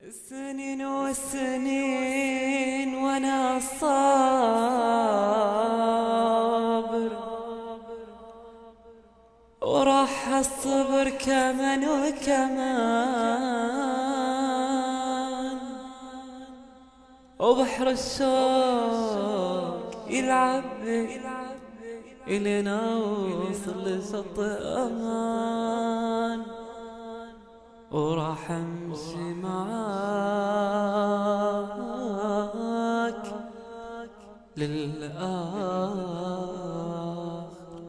السنين والسنين وانا صابر وراح الصبر كمن وكمان وبحر الشوق يلعب إلي نوصل لشط أمان وراح امشي معاك للآخر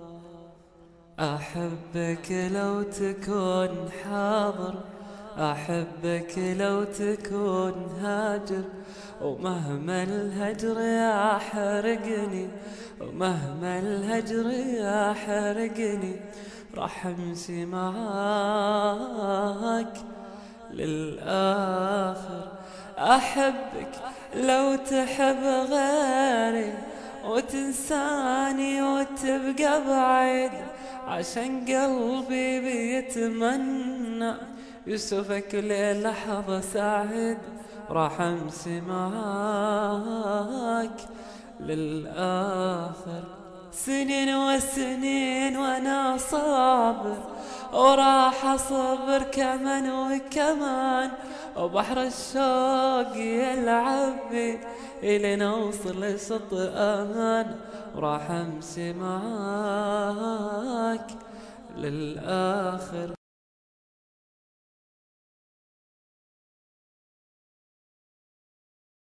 أحبك لو تكون حاضر أحبك لو تكون هاجر ومهما الهجر يحرقني ومهما الهجر يحرقني راح امشي معاك للآخر أحبك لو تحب غيري وتنساني وتبقى بعيد عشان قلبي بيتمنى يشوفك كل لحظة سعيد راح امشي معاك للآخر سنين وسنين وانا صابر وراح اصبر كمان وكمان وبحر الشوق يلعب بي الى نوصل لشط امان وراح امشي معاك للاخر